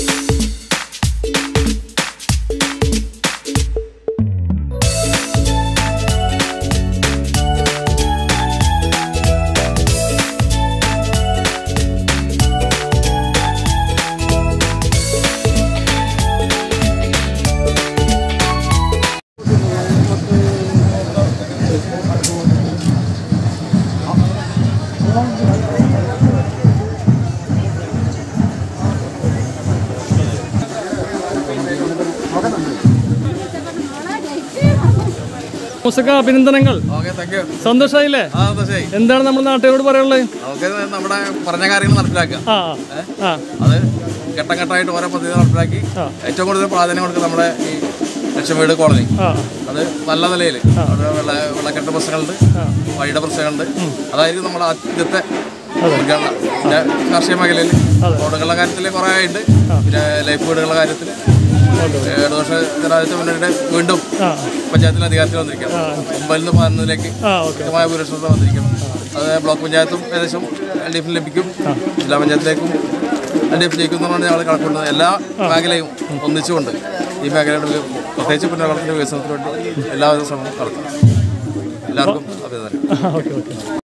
മൂസക്ക അഭിനന്ദനങ്ങൾ okay thank you സന്തോഷമായില്ലേ ആ തീർച്ചയായും എന്താണ് നമ്മൾ നാട്ടുകാരോട് പറയാനുള്ളത് നമുക്ക് നമ്മുടെ പറഞ്ഞ കാര്യങ്ങൾ നടപ്പിലാക്കുക ആ ആ അത് ഘട്ടം ഘട്ടമായിട്ട് ഓരോ പദ്ധതി നടപ്പിലാക്കി ആ. ഏറ്റവും കൂടുതൽ പ്രാധാന്യം കൊടുക്കുക നമ്മുടെ ഈ ലക്ഷ്യവീട് കോളനി ആ അത് നല്ല നിലയിൽ അവിടെ വെള്ള വെള്ളക്കെട്ട് പ്രശ്നങ്ങളുണ്ട് വഴിയുടെ പ്രശ്നങ്ങളുണ്ട് അതായിരിക്കും നമ്മുടെ ആദ്യത്തെ മുൻഗണന പിന്നെ കാർഷിക മേഖലയിൽ റോഡുകളുടെ കാര്യത്തിൽ കുറേ ആയിട്ട് പിന്നെ ലൈഫ് വീടുകളുടെ കാര്യത്തിൽ ഇടതുപക്ഷ ജനാധിപത്യ മുന്നണിയുടെ വീണ്ടും ആ പഞ്ചായത്തിൽ അധികാരത്തിൽ വന്നിരിക്കണം ഒമ്പതിൽ നിന്ന് പതിനൊന്നിലേക്ക് ആ ഓക്കെ കൃത്യമായ ഭൂരിപക്ഷത വന്നിരിക്കണം അത് ബ്ലോക്ക് പഞ്ചായത്തും ഏകദേശം എൽ ഡി എഫിന് ലഭിക്കും ജില്ലാ പഞ്ചായത്തിലേക്കും എൽ ഡി എഫ് ജയിക്കുന്നതാണ് ഞങ്ങൾ കണക്കൂട്ടുന്നത് എല്ലാ മേഖലയും ഒന്നിച്ചുകൊണ്ട് ഈ മേഖലയുടെ ഒരു പ്രത്യേകിച്ച് പുനർവളത്തിന്റെ വികസനത്തിന് വേണ്ടി എല്ലാവിധ ശ്രമവും നടത്തും എല്ലാവർക്കും അഭിനന്ദനം ഓക്കെ ഓക്കെ